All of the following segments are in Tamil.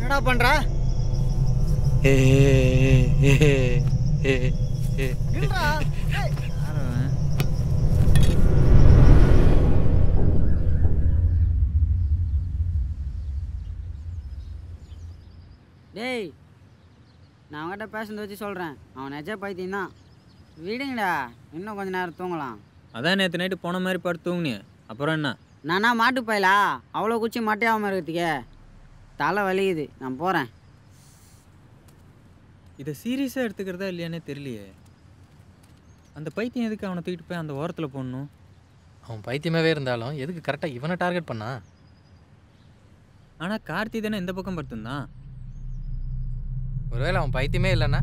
என்னடா பண்ற நில்றா. ஏய், டேய் நான் அவன்கிட்ட பேசுனதை வச்சு சொல்கிறேன் அவன் நிஜ பைத்தியம் தான் விடுங்கடா இன்னும் கொஞ்ச நேரம் தூங்கலாம் அதான் நேற்று நைட்டு போன மாதிரி படுத்து தூங்குனியே அப்புறம் என்ன நானா மாட்டு போயலா அவ்வளோ குச்சி மட்டையாகாமல் இருக்கிறதுக்கே தலை வலிக்குது நான் போகிறேன் இதை சீரியஸாக எடுத்துக்கிறதா இல்லையானே தெரியலையே அந்த பைத்தியம் எதுக்கு அவனை தூக்கிட்டு போய் அந்த ஓரத்தில் போடணும் அவன் பைத்தியமாகவே இருந்தாலும் எதுக்கு கரெக்டாக இவனை டார்கெட் பண்ணா ஆனால் கார்த்தி தானே இந்த பக்கம் படுத்துந்தான் ஒருவேளை அவன் பைத்தியமே இல்லைன்னா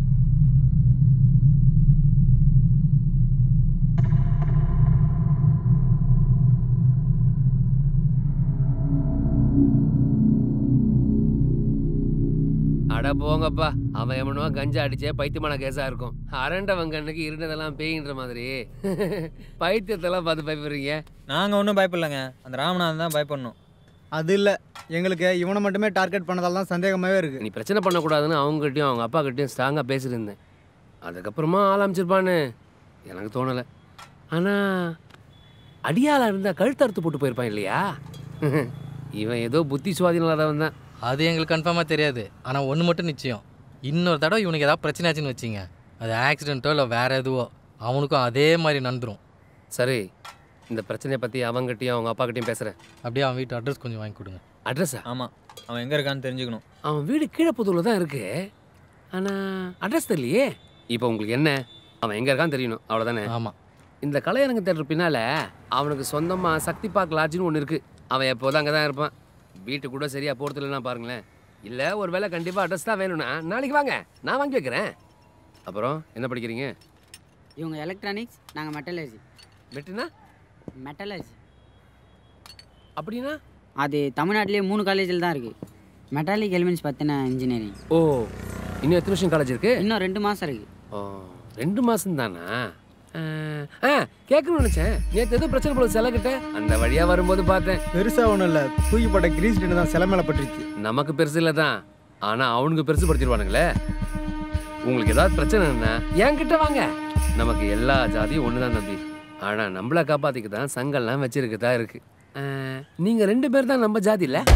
அட போங்கப்பா அவன் எவனுவா கஞ்சா அடிச்சே பைத்தியமான கேஸா இருக்கும் அரண்டவன் கண்ணுக்கு இருந்ததெல்லாம் பேயின்ற மாதிரி பைத்தியத்தெல்லாம் பார்த்து பயப்படுறீங்க நாங்கள் ஒன்றும் பயப்படலைங்க அந்த ராமநாதன் தான் பயப்படணும் அது இல்ல எங்களுக்கு இவனை மட்டுமே டார்கெட் பண்ணதால தான் சந்தேகமாவே இருக்கு நீ பிரச்சனை பண்ணக்கூடாதுன்னு அவங்ககிட்டயும் அவங்க அப்பா கிட்டயும் ஸ்ட்ராங்காக பேசியிருந்தேன் அதுக்கப்புறமா ஆரம்பிச்சிருப்பான்னு எனக்கு தோணலை ஆனால் அடியாளாக இருந்தால் கழுத்து அறுத்து போட்டு போயிருப்பான் இல்லையா இவன் ஏதோ புத்தி சுவாதீனம் இல்லாதவன் தான் அது எங்களுக்கு கன்ஃபார்மாக தெரியாது ஆனால் ஒன்று மட்டும் நிச்சயம் இன்னொரு தடவை இவனுக்கு ஏதாவது பிரச்சனை ஆச்சுன்னு வச்சிங்க அது ஆக்சிடென்ட்டோ இல்லை வேறு எதுவோ அவனுக்கும் அதே மாதிரி நடந்துரும் சரி இந்த பிரச்சனையை பற்றி அவங்ககிட்டயும் அவங்க அப்பா கிட்டயும் பேசுகிறேன் அப்படியே அவன் வீட்டு அட்ரஸ் கொஞ்சம் வாங்கி கொடுங்க அட்ரஸா ஆமாம் அவன் எங்கே இருக்கான்னு தெரிஞ்சுக்கணும் அவன் வீடு கீழப்புதூரில் தான் இருக்கு ஆனால் அட்ரஸ் தெரியலையே இப்போ உங்களுக்கு என்ன அவன் எங்கே இருக்கான்னு தெரியணும் அவ்வளோதானே ஆமாம் இந்த கலையரங்க தேட்டர் பின்னால் அவனுக்கு சொந்தமாக சக்தி பார்க் லாட்ஜ்னு ஒன்று இருக்குது அவன் எப்போதும் அங்கே தான் இருப்பான் வீட்டு கூட சரியாக போகிறது இல்லைன்னா பாருங்களேன் இல்லை ஒரு வேளை கண்டிப்பாக அட்ரஸ் தான் வேணும்னா நாளைக்கு வாங்க நான் வாங்கி வைக்கிறேன் அப்புறம் என்ன படிக்கிறீங்க இவங்க எலக்ட்ரானிக்ஸ் நாங்கள் மெட்டலர்ஜி வெட்டுனா மெட்டலர்ஜி அப்படின்னா அது தமிழ்நாட்டிலேயே மூணு காலேஜில் தான் இருக்குது மெட்டாலிக் எலிமெண்ட்ஸ் பற்றின இன்ஜினியரிங் ஓ இன்னும் எத்தனை வருஷம் காலேஜ் இருக்கு இன்னும் ரெண்டு மாதம் இருக்குது ஓ ரெண்டு மாதம் தானா ஆ கேட்கணும்னு நினச்சேன் நேற்று எதுவும் பிரச்சனை போல செலக்கிட்ட அந்த வழியாக வரும்போது பார்த்தேன் பெருசா ஒண்ணும் இல்ல தூக்கி போட்ட கிரீஸ் டின்னு தான் சில மேல பட்டுருச்சு நமக்கு பெருசு இல்லை தான் ஆனால் அவனுக்கு பெருசு படுத்திடுவானுங்களே உங்களுக்கு ஏதாவது பிரச்சனைன்னா என்கிட்ட வாங்க நமக்கு எல்லா ஜாதியும் ஒன்று தான் தம்பி ஆனால் நம்மளை காப்பாற்றிக்க தான் சங்கம்லாம் வச்சிருக்கு தான் இருக்கு நீங்கள் ரெண்டு பேர் தான் நம்ம ஜாதி இல்லை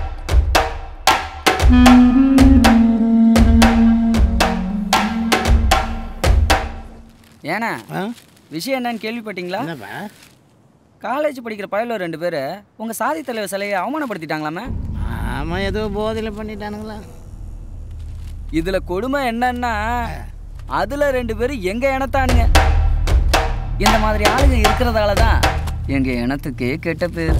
ஏண்ணா விஷயம் என்னன்னு கேள்விப்பட்டீங்களா காலேஜ் படிக்கிற பயலோ ரெண்டு பேர் உங்கள் சாதி தலைவர் சிலையை அவமானப்படுத்திட்டாங்களாமே ஆமாம் ஏதோ போதையில் பண்ணிட்டானுங்களா இதில் கொடுமை என்னன்னா அதில் ரெண்டு பேரும் எங்கள் இனத்தானுங்க இந்த மாதிரி ஆளுங்க இருக்கிறதால தான் எங்கள் இனத்துக்கு கெட்ட பேர்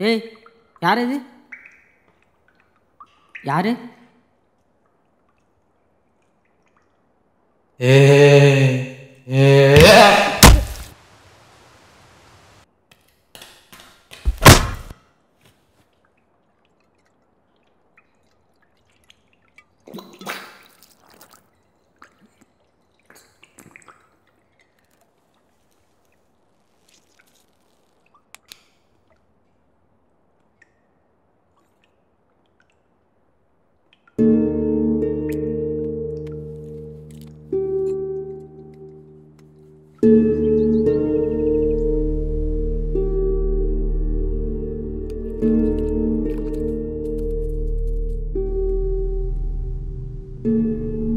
ஏய் யார் இது யாரு ஆ